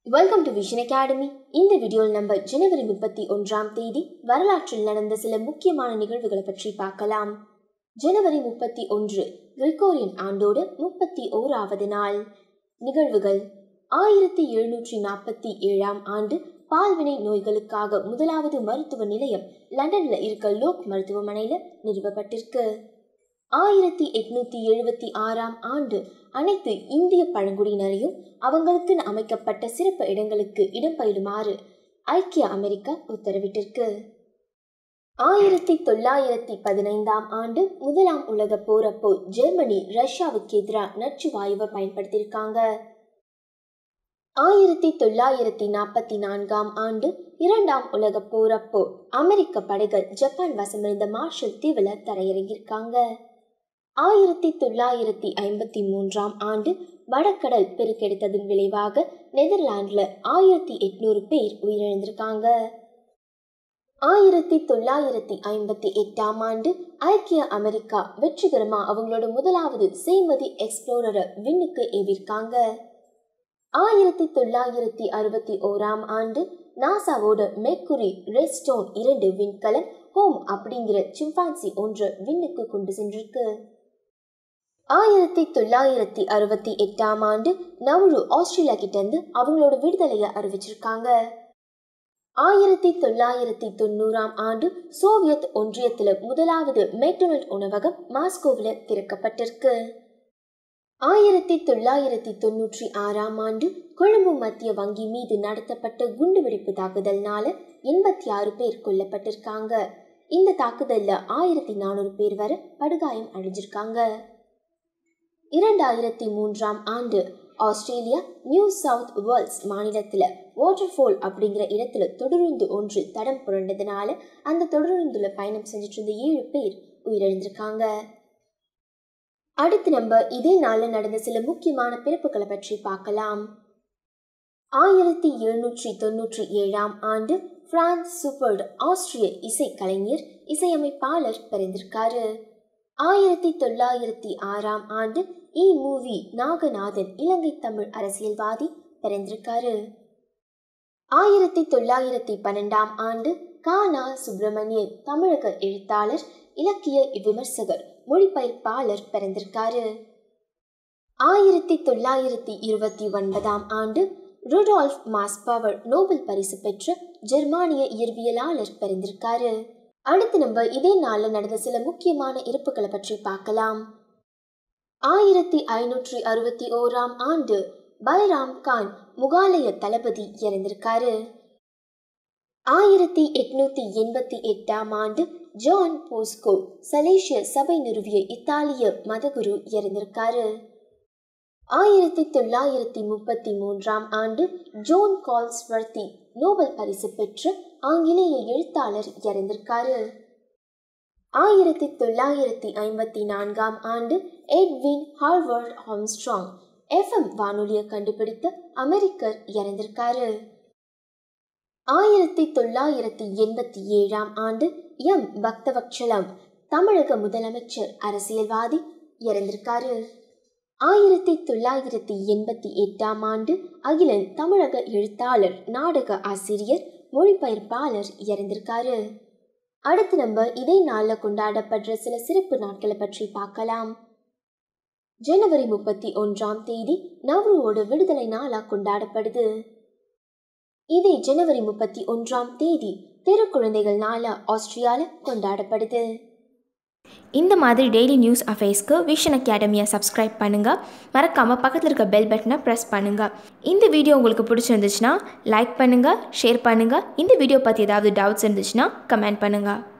welcome to vision academy இந்த வீடியோவில் நம்ம ஜனவரி முப்பத்தி ஒன்றாம் தேதி வரலாற்றில் நடந்த சில முக்கியமான நிகழ்வுகளை பற்றி பார்க்கலாம் ஜனவரி முப்பத்தி ஒன்று கிரிகோரியன் ஆண்டோடு முப்பத்தி ஓராவது நாள் நிகழ்வுகள் ஆயிரத்தி எழுநூற்றி நாற்பத்தி ஏழாம் ஆண்டு பால்வினை நோய்களுக்காக முதலாவது மருத்துவ நிலையம் லண்டன்ல இருக்க லோக் மருத்துவமனையில நிறுவப்பட்டிருக்கு ஆயிரத்தி எட்நூத்தி எழுபத்தி ஆறாம் ஆண்டு அனைத்து இந்திய பழங்குடியினரையும் அவங்களுக்கு அமைக்கப்பட்ட சிறப்பு இடங்களுக்கு இடம்பெயருமாறு ஐக்கிய அமெரிக்கா உத்தரவிட்டிருக்கு ஆயிரத்தி தொள்ளாயிரத்தி பதினைந்தாம் ஆண்டு முதலாம் உலக போரப்போ ஜெர்மனி ரஷ்யாவுக்கு எதிராக நச்சு வாயுவை பயன்படுத்தியிருக்காங்க ஆயிரத்தி தொள்ளாயிரத்தி நாற்பத்தி நான்காம் ஆண்டு இரண்டாம் உலக போரப்போ அமெரிக்க படைகள் ஜப்பான் வசமிருந்த மார்ஷல் தீவுல தரையிறங்கியிருக்காங்க ஆயிரத்தி தொள்ளாயிரத்தி ஐம்பத்தி மூன்றாம் ஆண்டு வடக்கடல் பெருக்கெடுத்ததன் விளைவாக நெதர்லாண்டில் ஆயிரத்தி எட்நூறு பேர் உயிரிழந்திருக்காங்க ஆயிரத்தி தொள்ளாயிரத்தி ஐம்பத்தி எட்டாம் ஆண்டு ஐக்கிய அமெரிக்கா வெற்றிகரமா அவங்களோட முதலாவது சேமதி எக்ஸ்ப்ளோரரை விண்ணுக்கு ஏவிருக்காங்க ஆயிரத்தி தொள்ளாயிரத்தி அறுபத்தி ஓராம் ஆண்டு நாசாவோட மெக்குரி ரெஸ்டோன் இரண்டு விண்கலம் ஹோம் அப்படிங்கிற சிம்பான்சி ஒன்று விண்ணுக்கு கொண்டு சென்றிருக்கு ஆயிரத்தி தொள்ளாயிரத்தி அறுபத்தி எட்டாம் ஆண்டு நவரு ஆஸ்திரேலியா கிட்ட இருந்து அவங்களோட விடுதலையை அறிவிச்சிருக்காங்க ஆயிரத்தி தொள்ளாயிரத்தி தொண்ணூறாம் ஆண்டு சோவியத் ஒன்றியத்துல முதலாவது மெக்டொனல்ட் உணவகம் மாஸ்கோவில் திறக்கப்பட்டிருக்கு ஆயிரத்தி தொள்ளாயிரத்தி தொன்னூற்றி ஆறாம் ஆண்டு கொழும்பு மத்திய வங்கி மீது நடத்தப்பட்ட குண்டுவெடிப்பு தாக்குதல்னால எண்பத்தி ஆறு பேர் கொல்லப்பட்டிருக்காங்க இந்த தாக்குதல்ல ஆயிரத்தி நானூறு பேர் வரை படுகாயம் அடைஞ்சிருக்காங்க இரண்டாயிரத்தி மூன்றாம் ஆண்டு ஆஸ்திரேலியா நியூ சவுத் வேல்ஸ் மாநிலத்தில் வாட்டர்ஃபால் அப்படிங்கிற இடத்துல தொடருந்து ஒன்று தடம் புரண்டதுனால அந்த தொடருந்துல பயணம் செஞ்சுட்டு இருந்த ஏழு பேர் உயிரிழந்திருக்காங்க அடுத்து நம்ம இதே நாளில் நடந்த சில முக்கியமான பிறப்புகளை பற்றி பார்க்கலாம் ஆயிரத்தி எழுநூற்றி தொன்னூற்றி ஏழாம் ஆண்டு பிரான்ஸ் சூப்பர்டு ஆஸ்திரிய இசைக்கலைஞர் இசையமைப்பாளர் பிறந்திருக்காரு ஆயிரத்தி தொள்ளாயிரத்தி ஆறாம் ஆண்டு இ மூவி நாகநாதன் இலங்கை தமிழ் அரசியல்வாதி பிறந்திருக்காரு ஆயிரத்தி தொள்ளாயிரத்தி பன்னெண்டாம் ஆண்டு கானா சுப்பிரமணியன் தமிழக எழுத்தாளர் இலக்கிய விமர்சகர் மொழிபெயர்ப்பாளர் பிறந்திருக்காரு ஆயிரத்தி தொள்ளாயிரத்தி இருபத்தி ஒன்பதாம் ஆண்டு ருடால்ஃப் மாஸ்பவர் நோபல் பரிசு பெற்ற ஜெர்மானிய இயற்பியலாளர் பிறந்திருக்காரு அடுத்து நம்ம இதே நாளில் நடந்த சில முக்கியமான இருப்புகளை பற்றி பார்க்கலாம் ஆயிரத்தி ஐநூற்றி அறுபத்தி ஓராம் ஆண்டு பல்ராம் கான் முகாலய தளபதி இறந்திருக்காரு ஆயிரத்தி எட்நூத்தி எண்பத்தி எட்டாம் ஆண்டு ஜான் போஸ்கோ சலேசிய சபை நிறுவிய இத்தாலிய மதகுரு இறந்திருக்காரு ஆயிரத்தி தொள்ளாயிரத்தி முப்பத்தி மூன்றாம் ஆண்டு ஜோன் கால்ஸ்வர்த்தி நோபல் பரிசு பெற்ற ஆங்கிலேய எழுத்தாளர் இறந்திருக்காரு ஆயிரத்தி தொள்ளாயிரத்தி ஐம்பத்தி நான்காம் ஆண்டு எட்வின் ஹார்வர்ட் ஹாம்ஸ்ட்ராங் எஃப்எம் வானொலியை கண்டுபிடித்த அமெரிக்கர் இறந்திருக்காரு ஆயிரத்தி தொள்ளாயிரத்தி எண்பத்தி ஏழாம் ஆண்டு எம் பக்தவக்ஷலம் தமிழக முதலமைச்சர் அரசியல்வாதி இறந்திருக்காரு ஆயிரத்தி தொள்ளாயிரத்தி எண்பத்தி எட்டாம் ஆண்டு அகிலன் தமிழக எழுத்தாளர் நாடக ஆசிரியர் மொழிபெயர்ப்பாளர் இறந்திருக்காரு அடுத்து நம்ம இதே நாளில் கொண்டாடப்படுற சில சிறப்பு நாட்களை பற்றி பார்க்கலாம் ஜனவரி முப்பத்தி ஒன்றாம் தேதி நவ்ருவோட விடுதலை நாளா கொண்டாடப்படுது இதே ஜனவரி முப்பத்தி ஒன்றாம் தேதி திருக்குழந்தைகள் நாளா ஆஸ்திரியால கொண்டாடப்படுது இந்த மாதிரி டெய்லி நியூஸ் அஃபேர்ஸ்க்கு விஷன் அகாடமியை சப்ஸ்கிரைப் பண்ணுங்கள் மறக்காமல் பக்கத்தில் இருக்க பெல் பட்டனை ப்ரெஸ் பண்ணுங்கள் இந்த வீடியோ உங்களுக்கு பிடிச்சிருந்துச்சுன்னா லைக் பண்ணுங்கள் ஷேர் பண்ணுங்கள் இந்த வீடியோ பற்றி ஏதாவது டவுட்ஸ் இருந்துச்சுன்னா கமெண்ட் பண்ணுங்கள்